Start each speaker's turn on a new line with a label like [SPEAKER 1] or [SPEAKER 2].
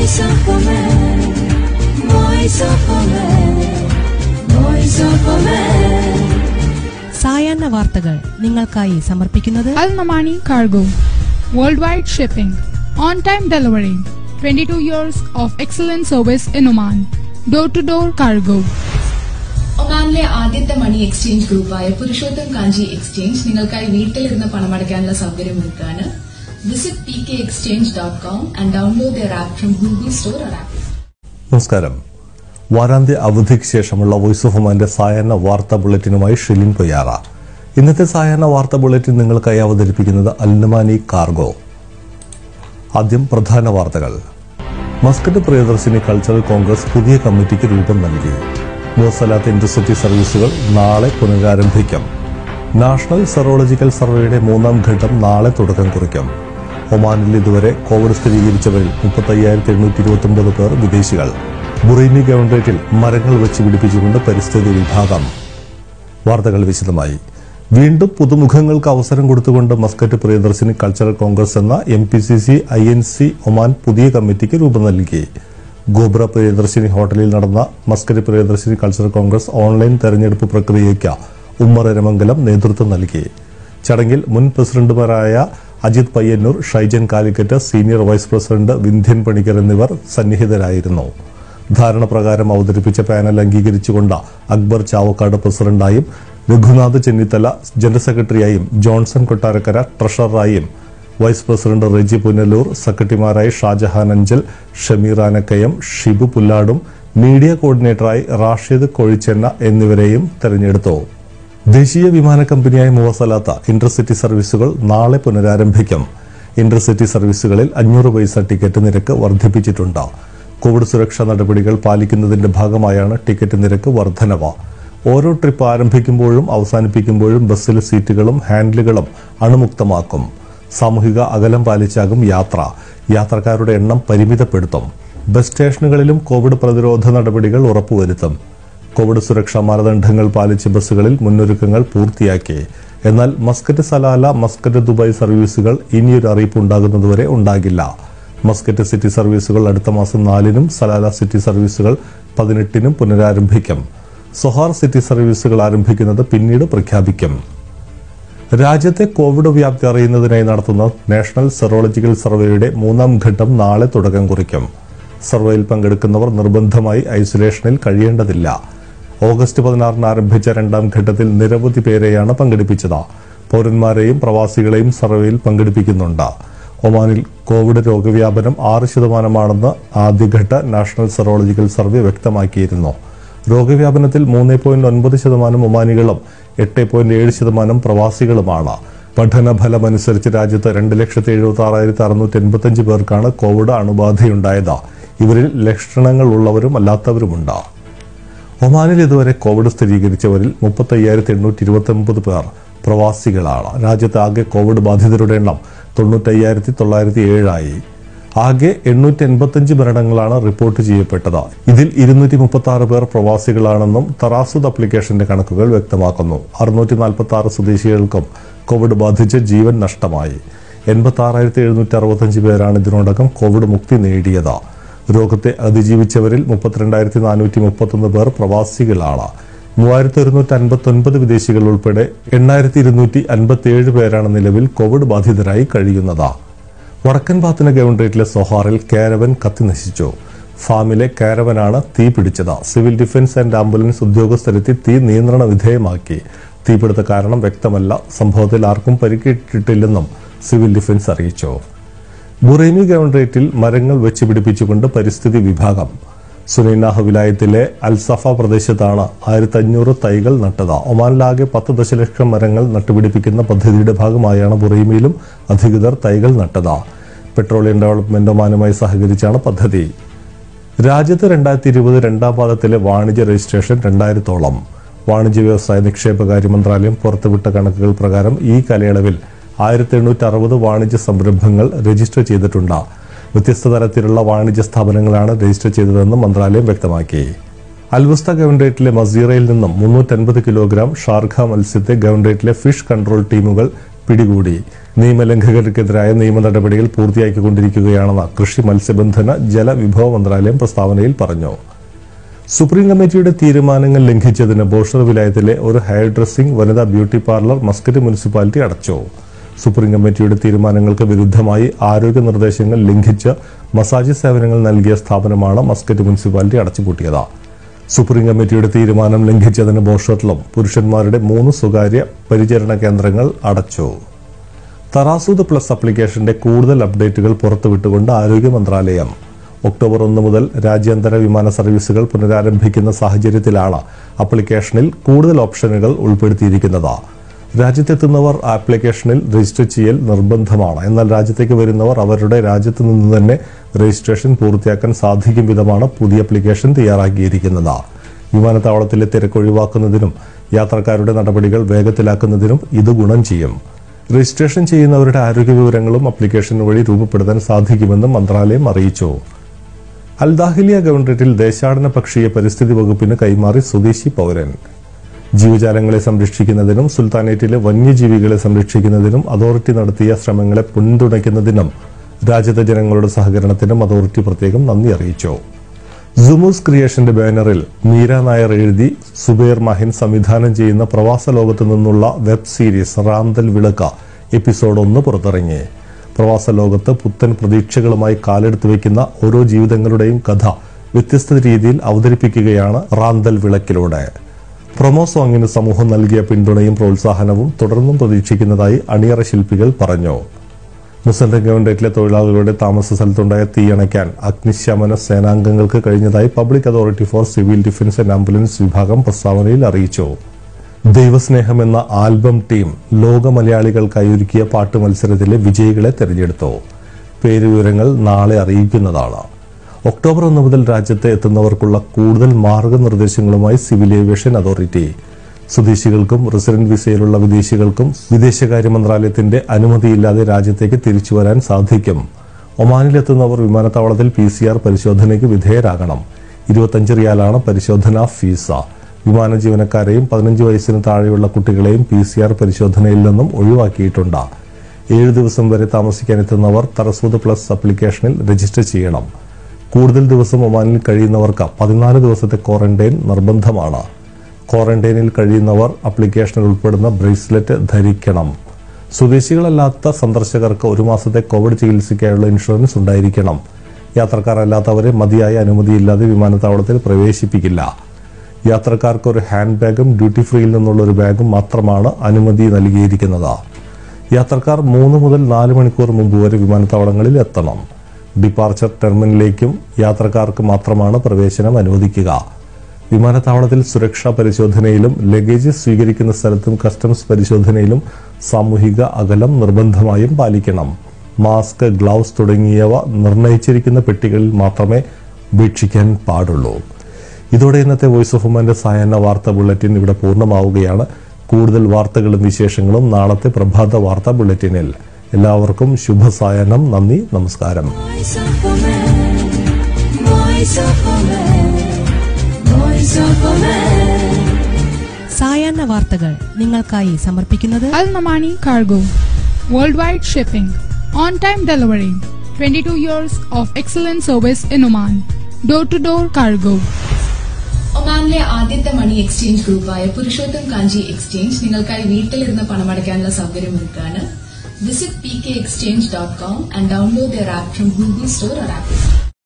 [SPEAKER 1] Voice of America. Voice of America. Voice of America.
[SPEAKER 2] സായാഹ്ന വാർത്തകൾ നിങ്ങൾക്കായി സമർപ്പിക്കുന്നത്
[SPEAKER 3] Al Mamani Cargo. Worldwide shipping. On time delivery. 22 years of excellent service in Oman. Door to door cargo.
[SPEAKER 4] ഒമാനിലെ ആദ്യത്തെ money exchange ഗ്രൂപ്പായ Purushottam Kanchi exchange നിങ്ങൾക്കായി വീട്ടിലിരുന്ന് പണമടയ്ക്കാനുള്ള സൗകര്യം ഒരുക്കാണ് visit P K exchange dot com and download the app from Google store or app
[SPEAKER 5] നമസ്കാരം വാരാന്ത്യ അവധിക്ക് ശേഷമുള്ള വോയിസ് ഓഫ് ഒമാന്റെ സായാഹ്ന വാർത്താ ബുള്ളറ്റിനുമായി ഷിലിൻ പൊയ്യാറ ഇന്നത്തെ സായാഹ്ന വാർത്താ ബുള്ളറ്റിൻ നിങ്ങൾക്കായി അവതരിപ്പിക്കുന്നത് അൽനമാനി കാർഗോ ആദ്യം പ്രധാന വാർത്തകൾ മസ്കറ്റ് പ്രിയദർശിനി കൾച്ചറൽ കോൺഗ്രസ് പുതിയ കമ്മിറ്റിക്ക് രൂപം നൽകി മുവസലാത്ത് ഇന്റർസിറ്റി സർവീസുകൾ നാളെ പുനരാരംഭിക്കും നാഷണൽ സെറോളജിക്കൽ സർവേയുടെ മൂന്നാം ഘട്ടം നാളെ തുടക്കം കുറിക്കും ഒമാനിൽ ഇതുവരെ കോവിഡ് സ്ഥിരീകരിച്ചവരിൽ മുപ്പത്തയ്യായിരത്തി എണ്ണൂറ്റി ഇരുപത്തൊമ്പത് പേർ വിദേശികൾ ബുറൈനി ഗവൺറേറ്റിൽ മരങ്ങൾ വെച്ച് പിടിപ്പിച്ചുകൊണ്ട് പരിസ്ഥിതി വിഭാഗം വാർത്തകൾ വിശദമായി വീണ്ടും പുതുമുഖങ്ങൾക്ക് അവസരം കൊടുത്തുകൊണ്ട് മസ്കറ്റ് പ്രിയദർശിനി കൾച്ചറൽ കോൺഗ്രസ് എന്ന M P C C I N C Oman പുതിയ കമ്മിറ്റിക്ക് രൂപം നൽകി ഗോബ്ര പ്രിയദർശിനി ഹോട്ടലിൽ നടന്ന Muscat Priyadarshini cultural congress online തെരഞ്ഞെടുപ്പ് പ്രക്രിയയ്ക്ക് ഉമ്മർ രമംഗലം നേതൃത്വം നൽകി ചടങ്ങിൽ മുൻ പ്രസിഡന്റുമാരായ Ajith Payyanur Shaijan Calicut senior vice president Vindhyan Panicker എന്നിവർ സന്നിഹിതരായിരുന്നു ധാരണ പ്രകാരം അവതരിപ്പിച്ച പാനൽ അംഗീകരിച്ചുകൊണ്ട് അക്ബർ ചാവക്കാട് പ്രസിഡന്റായും രഘുനാഥ് ചെന്നിത്തല ജനറൽ സെക്രട്ടറിയായും ജോൺസൺ കൊട്ടാരക്കര ട്രഷററായും വൈസ് പ്രസിഡന്റ് റെജി പുനലൂർ സെക്രട്ടറിമാരായി ഷാജഹാൻ അഞ്ചൽ ഷമീർ ആനക്കയം ഷിബു പുല്ലാടും മീഡിയ കോർഡിനേറ്ററായി റാഷിദ് കൊഴിച്ചെണ്ണ എന്നിവരെയും തെരഞ്ഞെടുത്തു ദേശീയ വിമാന കമ്പനിയായ മുവസലാത്ത ഇന്റർസിറ്റി സർവീസുകൾ നാളെ പുനരാരംഭിക്കും ഇന്റർസിറ്റി സർവീസുകളിൽ അഞ്ഞൂറ് പൈസ ടിക്കറ്റ് നിരക്ക് വർദ്ധിപ്പിച്ചിട്ടുണ്ട് കോവിഡ് സുരക്ഷാ നടപടികൾ പാലിക്കുന്നതിന്റെ ഭാഗമായാണ് ടിക്കറ്റ് നിരക്ക് വർധനവ് ഓരോ ട്രിപ്പ് ആരംഭിക്കുമ്പോഴും അവസാനിപ്പിക്കുമ്പോഴും ബസ്സിലെ സീറ്റുകളും ഹാൻഡിലുകളും അണുമുക്തമാക്കും സാമൂഹിക അകലം പാലിച്ചാകും യാത്ര യാത്രക്കാരുടെ എണ്ണം പരിമിതപ്പെടുത്തും ബസ് സ്റ്റേഷനുകളിലും കോവിഡ് പ്രതിരോധ നടപടികൾ ഉറപ്പുവരുത്തും കോവിഡ് സുരക്ഷാ മാനദണ്ഡങ്ങൾ പാലിച്ച് ബസ്സുകളിൽ മുന്നൊരുക്കങ്ങൾ പൂർത്തിയാക്കി എന്നാൽ മസ്കറ്റ് സലാല മസ്കറ്റ് ദുബായ് സർവീസുകൾ ഇനിയൊരു അറിയിപ്പ് ഉണ്ടാകുന്നതുവരെ ഉണ്ടാകില്ല മസ്കറ്റ് സിറ്റി സർവീസുകൾ അടുത്ത മാസം നാലിനും സലാല സിറ്റി സർവീസുകൾ പതിനെട്ടിനും പുനരാരംഭിക്കും സൊഹാർ സിറ്റി സർവീസുകൾ ആരംഭിക്കുന്നത് പിന്നീട് പ്രഖ്യാപിക്കും രാജ്യത്തെ കോവിഡ് വ്യാപ്തി അറിയുന്നതിനായി നടത്തുന്ന നാഷണൽ സെറോളജിക്കൽ സർവേയുടെ മൂന്നാം ഘട്ടം നാളെ തുടക്കം കുറിക്കും സർവേയിൽ പങ്കെടുക്കുന്നവർ നിർബന്ധമായി ഐസൊലേഷനിൽ കഴിയേണ്ടതില്ല ഓഗസ്റ്റ് പതിനാറിന് ആരംഭിച്ച രണ്ടാം ഘട്ടത്തിൽ നിരവധി പേരെയാണ് പങ്കെടുപ്പിച്ചത് പൗരന്മാരെയും പ്രവാസികളെയും സർവേയിൽ പങ്കെടുപ്പിക്കുന്നുണ്ട് ഒമാനിൽ കോവിഡ് രോഗവ്യാപനം ആറ് ശതമാനമാണെന്ന് ആദ്യഘട്ട നാഷണൽ സെറോളജിക്കൽ സർവേ വ്യക്തമാക്കിയിരുന്നു രോഗവ്യാപനത്തിൽ മൂന്ന് പോയിന്റ് ഒൻപത് ശതമാനം ഒമാനികളും എട്ട് പോയിന്റ് ഏഴ് ശതമാനം പ്രവാസികളുമാണ് പഠനഫലമനുസരിച്ച് രാജ്യത്ത് രണ്ട് ലക്ഷത്തി എഴുപത്തി ആറായിരത്തി അറുന്നൂറ്റി എൺപത്തഞ്ച് പേർക്കാണ് കോവിഡ് അണുബാധയുണ്ടായത് ഇവരിൽ ലക്ഷണങ്ങൾ ഉള്ളവരും അല്ലാത്തവരുമുണ്ട് ഒമാനിൽ ഇതുവരെ കോവിഡ് സ്ഥിരീകരിച്ചവരിൽ മുപ്പത്തയ്യായിരത്തി എണ്ണൂറ്റി ഇരുപത്തി ഒമ്പത് പേർ പ്രവാസികളാണ് രാജ്യത്ത് ആകെ കോവിഡ് ബാധിതരുടെ എണ്ണം തൊണ്ണൂറ്റയ്യായിരത്തി തൊള്ളായിരത്തി ഏഴായി ആകെ എണ്ണൂറ്റി എൺപത്തഞ്ച് മരണങ്ങളാണ് റിപ്പോർട്ട് ചെയ്യപ്പെട്ടത് ഇതിൽ ഇരുന്നൂറ്റി മുപ്പത്തി ആറ് പേർ പ്രവാസികളാണെന്നും തറാസുദ് അപ്ലിക്കേഷന്റെ കണക്കുകൾ വ്യക്തമാക്കുന്നു അറുന്നൂറ്റി നാൽപ്പത്തി ആറ് സ്വദേശികൾക്കും കോവിഡ് ബാധിച്ച് ജീവൻ നഷ്ടമായി എൺപത്തി ആറായിരത്തി എഴുന്നൂറ്റി അറുപത്തഞ്ച് പേരാണ് ഇതിനോടകം കോവിഡ് മുക്തി നേടിയത് രോഗത്തെ അതിജീവിച്ചവരിൽ മുപ്പത്തിരണ്ടായിരത്തി നാനൂറ്റി മുപ്പത്തൊന്ന് പേർ പ്രവാസികളാണ് മൂവായിരത്തി ഒരുന്നൂറ്റി അൻപത്തി ഒൻപത് വിദേശികൾ ഉൾപ്പെടെ എണ്ണായിരത്തി ഇരുന്നൂറ്റി അൻപത്തി ഏഴ് പേരാണ് നിലവിൽ കോവിഡ് ബാധിതരായി കഴിയുന്നത് വടക്കൻ പാത്തിന ഗവൺറേറ്റിലെ സൊഹാറിൽ കാരവൻ കത്തിനശിച്ചു ഫാമിലെ കാരവനാണ് തീ പിടിച്ചത് സിവിൽ ഡിഫൻസ് ആൻഡ് ആംബുലൻസ് ഉദ്യോഗസ്ഥരെത്തി തീ നിയന്ത്രണ വിധേയമാക്കി തീപിടുത്ത കാരണം വ്യക്തമല്ല സംഭവത്തിൽ ആർക്കും പരിക്കേറ്റിട്ടില്ലെന്നും സിവിൽ ഡിഫൻസ് അറിയിച്ചു ബുറൈമി ഗവൺറേറ്റിൽ മരങ്ങൾ വെച്ച് പിടിപ്പിച്ചുകൊണ്ട് പരിസ്ഥിതി വിഭാഗം സുനൈനാഹ് വിലായത്തിലെ അൽസഫ പ്രദേശത്താണ് ആയിരത്തി അഞ്ഞൂറ് തൈകൾ നട്ടത് ഒമാനിലാകെ പത്ത് ദശലക്ഷം മരങ്ങൾ നട്ടുപിടിപ്പിക്കുന്ന പദ്ധതിയുടെ ഭാഗമായാണ് ബുറൈമിയിലും അധികൃതർ തൈകൾ നട്ടത് പെട്രോളിയം ഡെവലപ്മെന്റ് ഒമാനുമായി സഹകരിച്ചാണ് പദ്ധതി രാജ്യത്ത് രണ്ടായിരത്തി ഇരുപത് രണ്ടാം പാദത്തിലെ വാണിജ്യ രജിസ്ട്രേഷൻ രണ്ടായിരത്തോളം വാണിജ്യ വ്യവസായ നിക്ഷേപകാര്യ മന്ത്രാലയം പുറത്തുവിട്ട കണക്കുകൾ പ്രകാരം ഈ കാലയളവിൽ ആയിരത്തി എണ്ണൂറ്റി അറുപത് വാണിജ്യ സംരംഭങ്ങൾ രജിസ്റ്റർ ചെയ്തിട്ടുണ്ട് വ്യത്യസ്ത തരത്തിലുള്ള വാണിജ്യ സ്ഥാപനങ്ങളാണ് രജിസ്റ്റർ ചെയ്തതെന്ന് മന്ത്രാലയം വ്യക്തമാക്കി അൽവസ്ത ഗവൺറേറ്റിലെ മസീറയിൽ നിന്നും മുന്നൂറ്റൻപത് കിലോഗ്രാം ഷാർഖ മത്സ്യത്തെ ഗവൺറേറ്റിലെ ഫിഷ് കൺട്രോൾ ടീമുകൾ പിടികൂടി നിയമലംഘകർക്കെതിരായ നിയമ നടപടികൾ പൂർത്തിയാക്കിക്കൊണ്ടിരിക്കുകയാണെന്ന് കൃഷി മത്സ്യബന്ധന ജലവിഭവ മന്ത്രാലയം പ്രസ്താവനയിൽ പറഞ്ഞു സുപ്രീം കമ്മിറ്റിയുടെ തീരുമാനങ്ങൾ ലംഘിച്ചതിന് ബോഷർ വിലായത്തിലെ ഒരു ഹെയർ ഡ്രസ്സിംഗ് വനിതാ ബ്യൂട്ടി പാർലർ മസ്കറ്റ് മുനിസിപ്പാലിറ്റി അടച്ചു സുപ്രീം കമ്മിറ്റിയുടെ തീരുമാനങ്ങൾക്ക് വിരുദ്ധമായി ആരോഗ്യ നിർദ്ദേശങ്ങൾ ലംഘിച്ച് മസാജ് സേവനങ്ങൾ നൽകിയ സ്ഥാപനമാണ് മസ്കറ്റ് മുനിസിപ്പാലിറ്റി അടച്ചുപൂട്ടിയത് സുപ്രീം കമ്മിറ്റിയുടെ തീരുമാനം ലംഘിച്ചതിന് ബോഷറിലും പുരുഷന്മാരുടെ മൂന്ന് സ്വകാര്യ പരിചരണ കേന്ദ്രങ്ങൾ അടച്ചു തറാസൂദ് പ്ലസ് ആപ്ലിക്കേഷന്റെ കൂടുതൽ അപ്ഡേറ്റുകൾ പുറത്തുവിട്ടുകൊണ്ട് ആരോഗ്യ മന്ത്രാലയം ഒക്ടോബർ ഒന്ന് മുതൽ രാജ്യാന്തര വിമാന സർവീസുകൾ പുനരാരംഭിക്കുന്ന സാഹചര്യത്തിലാണ് ആപ്ലിക്കേഷനിൽ കൂടുതൽ ഓപ്ഷനുകൾ ഉൾപ്പെടുത്തിയിരിക്കുന്നത് രാജ്യത്തെത്തുന്നവർ ആപ്ലിക്കേഷനിൽ രജിസ്റ്റർ ചെയ്യൽ നിർബന്ധമാണ് എന്നാൽ രാജ്യത്തേക്ക് വരുന്നവർ അവരുടെ രാജ്യത്ത് നിന്ന് തന്നെ രജിസ്ട്രേഷൻ പൂർത്തിയാക്കാൻ സാധിക്കും വിധമാണ് പുതിയ ആപ്ലിക്കേഷൻ തയ്യാറാക്കിയിരിക്കുന്നത് വിമാനത്താവളത്തിലെ തിരക്ക് ഒഴിവാക്കുന്നതിനും യാത്രക്കാരുടെ നടപടികൾ വേഗത്തിലാക്കുന്നതിനും ഇത് ഗുണം ചെയ്യും രജിസ്ട്രേഷൻ ചെയ്യുന്നവരുടെ ആരോഗ്യ വിവരങ്ങളും ആപ്ലിക്കേഷൻ വഴി രൂപപ്പെടുത്താൻ സാധിക്കുമെന്നും മന്ത്രാലയം അറിയിച്ചു അൽദാഹിലിയ ഗവൺറേറ്റിൽ ദേശാടന പക്ഷിയെ പരിസ്ഥിതി വകുപ്പിന് കൈമാറി സ്വദേശി പൗരൻ ജീവജാലങ്ങളെ സംരക്ഷിക്കുന്നതിനും സുൽത്താനേറ്റിലെ വന്യജീവികളെ സംരക്ഷിക്കുന്നതിനും അതോറിറ്റി നടത്തിയ ശ്രമങ്ങളെ പിന്തുണയ്ക്കുന്നതിനും രാജ്യത്തെ ജനങ്ങളുടെ സഹകരണത്തിനും അതോറിറ്റി പ്രത്യേകം നന്ദി അറിയിച്ചു സുമൂസ് ക്രിയേഷന്റെ ബാനറിൽ മീര നായർ എഴുതി സുബൈർ മഹിൻ സംവിധാനം ചെയ്യുന്ന പ്രവാസ ലോകത്തു നിന്നുള്ള web series Ranthal Vilakka episode ഒന്ന് പുറത്തിറങ്ങി പ്രവാസ ലോകത്ത് പുത്തൻ പ്രതീക്ഷകളുമായി കാലെടുത്ത് വയ്ക്കുന്ന ഓരോ ജീവിതങ്ങളുടെയും കഥ വ്യത്യസ്ത രീതിയിൽ അവതരിപ്പിക്കുകയാണ് റാന്തൽ വിളക്കിലൂടെ പ്രൊമോ സോങ്ങിന് സമൂഹം നൽകിയ പിന്തുണയും പ്രോത്സാഹനവും തുടർന്നും പ്രതീക്ഷിക്കുന്നതായി അണിയറ ശില്പികൾ പറഞ്ഞു മുസൽമാൻ ഗവൺമെന്റിലെ തൊഴിലാളികളുടെ താമസ സ്ഥലത്തുണ്ടായ തീയണയ്ക്കാൻ അഗ്നിശമന സേനാംഗങ്ങൾക്ക് കഴിഞ്ഞതായി public authority for civil defence and ambulance വിഭാഗം പ്രസ്താവനയിൽ അറിയിച്ചു ദൈവസ്നേഹം എന്ന ആൽബം ടീം ലോക മലയാളികൾക്കായി ഒരുക്കിയ പാട്ട് മത്സരത്തിലെ വിജയികളെ തെരഞ്ഞെടുത്തു പേരുവിവരങ്ങൾ നാളെ അറിയിക്കുന്നതാണ് ഒക്ടോബർ ഒന്ന് മുതൽ രാജ്യത്ത് എത്തുന്നവർക്കുള്ള കൂടുതൽ മാർഗനിർദ്ദേശങ്ങളുമായി സിവിൽ ഏവിയേഷൻ അതോറിറ്റി സ്വദേശികൾക്കും റെസിഡന്റ് വിസയിലുള്ള വിദേശികൾക്കും വിദേശകാര്യ മന്ത്രാലയത്തിന്റെ അനുമതിയില്ലാതെ രാജ്യത്തേക്ക് തിരിച്ചു വരാൻ സാധിക്കും ഒമാനിലെത്തുന്നവർ വിമാനത്താവളത്തിൽ പി സി ആർ പരിശോധനയ്ക്ക് വിധേയരാകണം ഇരുപത്തഞ്ച് റിയാലാണ് പരിശോധനാ ഫീസ് വിമാന ജീവനക്കാരെയും പതിനഞ്ച് വയസ്സിന് താഴെയുള്ള കുട്ടികളെയും പി സി ആർ പരിശോധനയിൽ നിന്നും ഒഴിവാക്കിയിട്ടുണ്ട് ഏഴ് ദിവസം വരെ താമസിക്കാനെത്തുന്നവർ തറസൂദ് പ്ലസ് ആപ്ലിക്കേഷനിൽ രജിസ്റ്റർ ചെയ്യണം കൂടുതൽ ദിവസം ഒമാനിൽ കഴിയുന്നവർക്ക് പതിനാല് ദിവസത്തെ ക്വാറന്റൈൻ നിർബന്ധമാണ് ക്വാറന്റൈനിൽ കഴിയുന്നവർ ആപ്ലിക്കേഷനിൽ ഉൾപ്പെടുന്ന ബ്രേസ്ലെറ്റ് ധരിക്കണം സ്വദേശികളല്ലാത്ത സന്ദർശകർക്ക് ഒരു മാസത്തെ കോവിഡ് ചികിത്സയ്ക്കായുള്ള ഇൻഷുറൻസ് ഉണ്ടായിരിക്കണം യാത്രക്കാരല്ലാത്തവരെ മതിയായ അനുമതിയില്ലാതെ വിമാനത്താവളത്തിൽ പ്രവേശിപ്പിക്കില്ല യാത്രക്കാർക്ക് ഒരു ഹാൻഡ് ബാഗും ഡ്യൂട്ടി ഫ്രീയിൽ നിന്നുള്ള ഒരു ബാഗും മാത്രമാണ് അനുമതി നൽകിയിരിക്കുന്നത് യാത്രക്കാർ മൂന്ന് മുതൽ നാല് മണിക്കൂർ മുമ്പ് വരെ വിമാനത്താവളങ്ങളിൽ എത്തണം ഡിപ്പാർച്ചർ ടെർമിനലിലേക്കും യാത്രക്കാർക്ക് മാത്രമാണ് പ്രവേശനം അനുവദിക്കുക വിമാനത്താവളത്തിൽ സുരക്ഷാ പരിശോധനയിലും ലഗേജ് സ്വീകരിക്കുന്ന സ്ഥലത്തും കസ്റ്റംസ് പരിശോധനയിലും സാമൂഹിക അകലം നിർബന്ധമായും പാലിക്കണം മാസ്ക് ഗ്ലൗസ് തുടങ്ങിയവ നിർണയിച്ചിരിക്കുന്ന പെട്ടികളിൽ മാത്രമേ ഉപേക്ഷിക്കാൻ പാടുള്ളൂ ഇതോടെ ഇന്നത്തെ വോയിസ് ഓഫ് ഉമ്മന്റെ സായാഹ്ന വാർത്താ ബുള്ളറ്റിൻ ഇവിടെ പൂർണ്ണമാവുകയാണ് കൂടുതൽ വാർത്തകളും വിശേഷങ്ങളും നാളത്തെ പ്രഭാത വാർത്താ ബുള്ളറ്റിനിൽ എല്ലാവർക്കും ശുഭസായാഹ്നം നന്ദി നമസ്കാരം
[SPEAKER 1] Voice of a man, voice of a man, voice of a man.
[SPEAKER 2] സായാഹ്ന വാർത്തകൾ നിങ്ങൾക്കായി സമർപ്പിക്കുന്നത്
[SPEAKER 3] Al Namani Cargo. Worldwide shipping. On time delivery. 22 years of excellent service in Oman. Door to door cargo.
[SPEAKER 4] ഒമാനിലെ ആദ്യത്തെ മണി എക്സ്ചേഞ്ച് ഗ്രൂപ്പായ Purushottam Kanchi exchange നിങ്ങൾക്കായി വീട്ടിലിരുന്ന് പണമടയ്ക്കാനുള്ള സൗകര്യം ഒരുക്കാണ് visit P K exchange dot com and download the app from Google store or app